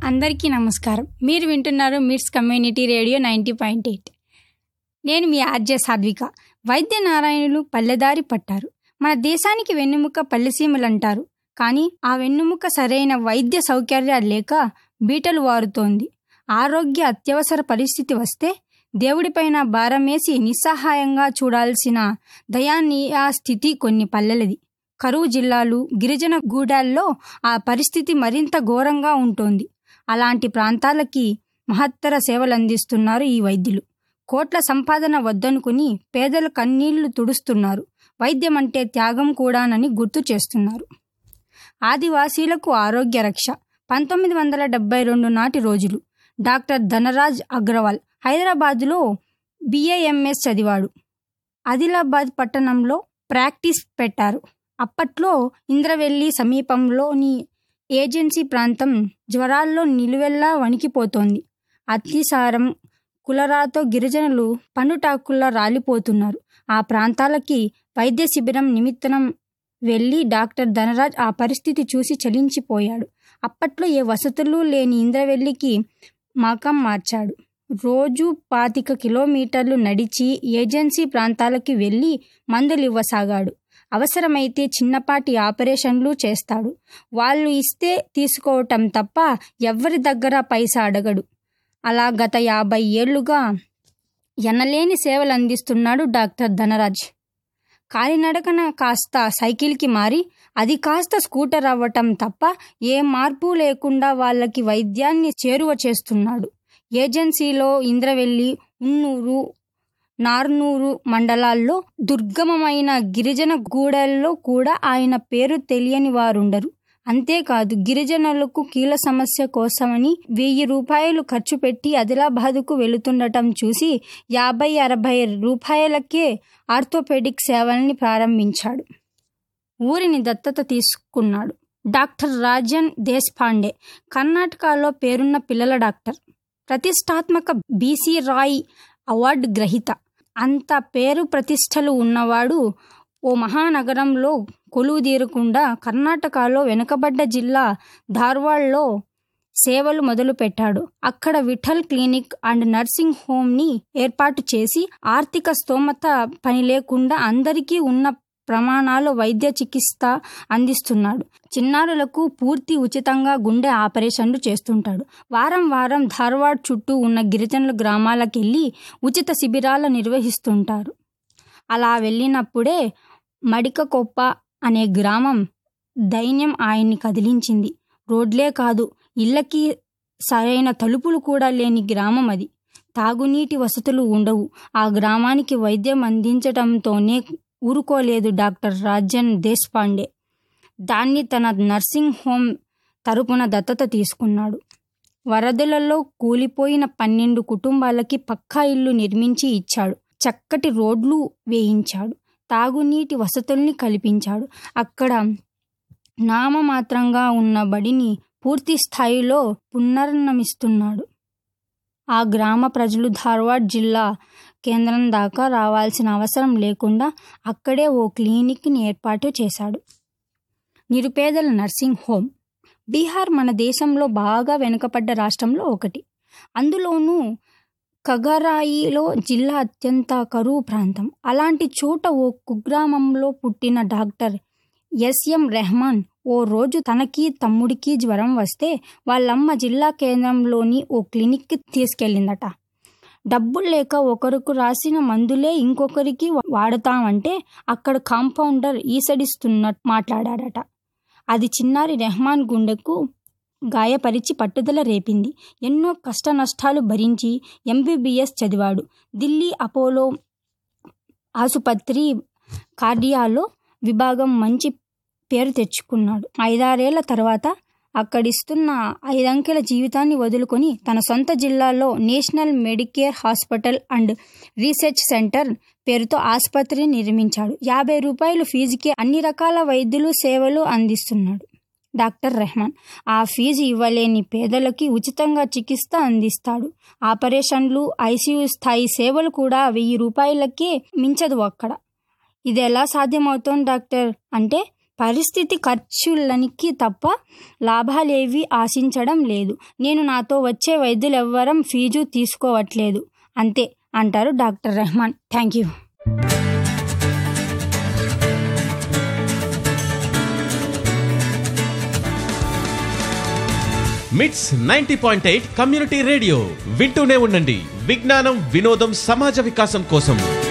అందరికీ నమస్కారం మీరు వింటున్నారు MITS community radio ninety point eight నేను మీ ఆర్జే సాధ్విక వైద్య నారాయణులు పల్లెదారి పట్టారు మన దేశానికి వెన్నెముక పల్లెసీమలు అంటారు కానీ ఆ వెన్నెముక సరైన వైద్య సౌకర్యాలు లేక బీటలు వారుతోంది ఆరోగ్య అత్యవసర పరిస్థితి వస్తే దేవుడిపైన భారమేసి నిస్సహాయంగా చూడాల్సిన దయానీయ స్థితి కొన్ని పల్లెలది కరువు జిల్లాలు గిరిజన గూడాల్లో ఆ పరిస్థితి మరింత ఘోరంగా ఉంటుంది అలాంటి ప్రాంతాలకి మహత్తర సేవలు అందిస్తున్నారు ఈ వైద్యులు కోట్ల సంపాదన వద్దనుకుని పేదల కన్నీళ్లు తుడుస్తున్నారు వైద్యం అంటే త్యాగం కూడానని గుర్తు చేస్తున్నారు ఆదివాసీలకు ఆరోగ్య రక్ష పంతొమ్మిది వందల డెబ్బై రెండు నాటి రోజులు డాక్టర్ ధనరాజ్ అగ్రవాల్ హైదరాబాదులో బిఏఎంఎస్ చదివాడు ఆదిలాబాద్ పట్టణంలో ప్రాక్టీస్ పెట్టారు అప్పట్లో ఇంద్రవెల్లి సమీపంలోని ఏజెన్సీ ప్రాంతం జ్వరాల్లో నిలువెల్లా వణికిపోతోంది అతిసారం కులరాతో గిరిజనులు పండుటాకుల్లా రాలిపోతున్నారు ఆ ప్రాంతాలకి వైద్య శిబిరం నిమిత్తం వెళ్ళి డాక్టర్ ధనరాజ్ ఆ పరిస్థితి చూసి చలించిపోయాడు అప్పట్లో ఏ వసతులు లేని ఇంద్రవెల్లికి మకం మార్చాడు రోజు పాతిక కిలోమీటర్లు నడిచి ఏజెన్సీ ప్రాంతాలకి వెళ్ళి మందులు ఇవ్వసాగాడు అవసరమైతే చిన్నపాటి ఆపరేషన్లు చేస్తాడు వాళ్ళు ఇస్తే తీసుకోవటం తప్ప ఎవ్వరి దగ్గర పైసా అడగడు అలా గత యాభై ఏళ్లుగా ఎనలేని సేవలు అందిస్తున్నాడు డాక్టర్ ధనరాజ్ కాలినడకన కాస్త సైకిల్కి మారి అది కాస్త స్కూటర్ అవ్వటం తప్ప ఏ మార్పు లేకుండా వాళ్ళకి వైద్యాన్ని చేరువ చేస్తున్నాడు ఏజెన్సీలో ఇంద్రవెల్లి ఉన్నూరు నార్నూరు మండలాల్లో దుర్గమమైన గిరిజన గూడెల్లో కూడా ఆయన పేరు తెలియని వారుండరు అంతేకాదు గిరిజనులకు కీల సమస్య కోసమని వెయ్యి రూపాయలు ఖర్చు పెట్టి ఆదిలాబాదుకు వెళుతుండటం చూసి యాభై అరవై రూపాయలకే ఆర్థోపెడిక్ సేవల్ని ప్రారంభించాడు ఊరిని దత్తత తీసుకున్నాడు డాక్టర్ రాజన్ దేశపాండే కర్ణాటకలో పేరున్న పిల్లల డాక్టర్ ప్రతిష్టాత్మక బీసీ రాయ్ అవార్డు గ్రహీత అంత పేరు ప్రతిష్టలు ఉన్నవాడు ఓ మహానగరంలో కొలువుదీరకుండా కర్ణాటకలో వెనుకబడ్డ జిల్లా ధార్వాడ్లో సేవలు మొదలుపెట్టాడు అక్కడ విఠల్ క్లినిక్ అండ్ నర్సింగ్ హోమ్ని ఏర్పాటు చేసి ఆర్థిక స్తోమత పని లేకుండా అందరికీ ఉన్న ప్రమాణాలు వైద్య చికిత్స అందిస్తున్నాడు చిన్నారులకు పూర్తి ఉచితంగా గుండె ఆపరేషన్లు చేస్తుంటాడు వారం వారం ధార్వాడ్ చుట్టూ ఉన్న గిరిజనుల గ్రామాలకెళ్ళి ఉచిత శిబిరాలు నిర్వహిస్తుంటారు అలా వెళ్ళినప్పుడే మడికకొప్ప అనే గ్రామం దైన్యం ఆయన్ని కదిలించింది రోడ్లే కాదు ఇళ్ళకి సరైన తలుపులు కూడా లేని గ్రామం అది తాగునీటి వసతులు ఉండవు ఆ గ్రామానికి వైద్యం అందించడంతోనే ఊరుకోలేదు డాక్టర్ రాజన్ దేశపాండే దాన్ని తన నర్సింగ్ హోమ్ తరపున దత్తత తీసుకున్నాడు వరదలలో కూలిపోయిన పన్నెండు కుటుంబాలకి పక్కా ఇల్లు నిర్మించి ఇచ్చాడు చక్కటి రోడ్లు వేయించాడు తాగునీటి వసతుల్ని కల్పించాడు అక్కడ నామమాత్రంగా ఉన్న బడిని పూర్తి స్థాయిలో పునర్నమిస్తున్నాడు ఆ గ్రామ ప్రజలు ధార్వాడ్ జిల్లా కేంద్రం దాకా రావాల్సిన అవసరం లేకుండా అక్కడే ఓ క్లినిక్ని ఏర్పాటు చేశాడు నిరుపేదల నర్సింగ్ హోమ్ బీహార్ మన దేశంలో బాగా వెనుకపడ్డ రాష్ట్రంలో ఒకటి అందులోనూ కగరాయిలో జిల్లా అత్యంత కరువు ప్రాంతం అలాంటి చోట ఓ కుగ్రామంలో పుట్టిన డాక్టర్ ఎస్ఎం రెహమాన్ ఓ రోజు తనకి తమ్ముడికి జ్వరం వస్తే వాళ్ళమ్మ జిల్లా కేంద్రంలోని ఓ క్లినిక్కి తీసుకెళ్ళిందట డబ్బులు లేక ఒకరికి రాసిన మందులే ఇంకొకరికి వాడతామంటే అక్కడ కాంపౌండర్ ఈసడిస్తున్నట్టు మాట్లాడాడట అది చిన్నారి రెహమాన్ గుండెకు గాయపరిచి పట్టుదల రేపింది ఎన్నో కష్ట నష్టాలు భరించి ఎంబీబీఎస్ చదివాడు ఢిల్లీ అపోలో ఆసుపత్రి కార్డియాలో విభాగం మంచి పేరు తెచ్చుకున్నాడు ఐదారేళ్ల తర్వాత అక్కడిస్తున్న ఐదంకెల జీవితాన్ని వదులుకొని తన సొంత జిల్లాలో national medicare hospital and research centre పేరుతో ఆసుపత్రిని నిర్మించాడు యాభై రూపాయలు ఫీజుకి అన్ని రకాల వైద్యులు సేవలు అందిస్తున్నాడు డాక్టర్ రెహమాన్ ఆ ఫీజు ఇవ్వలేని పేదలకి ఉచితంగా చికిత్స అందిస్తాడు ఆపరేషన్లు ఐసీయూ స్థాయి సేవలు కూడా వెయ్యి రూపాయలకే మించదు అక్కడ ఇది ఎలా సాధ్యమవుతోంది డాక్టర్ అంటే పరిస్థితి ఖర్చులనికి తప్ప లాభాలేవి ఆశించడం లేదు నేను నాతో వచ్చే వైద్యులెవ్వరం ఫీజు తీసుకోవట్లేదు అంతే అంటారు doctor Rehman thank you MITS ninety point eight community radio వింటూనే ఉండండి విజ్ఞానం వినోదం సమాజ వికాసం కోసం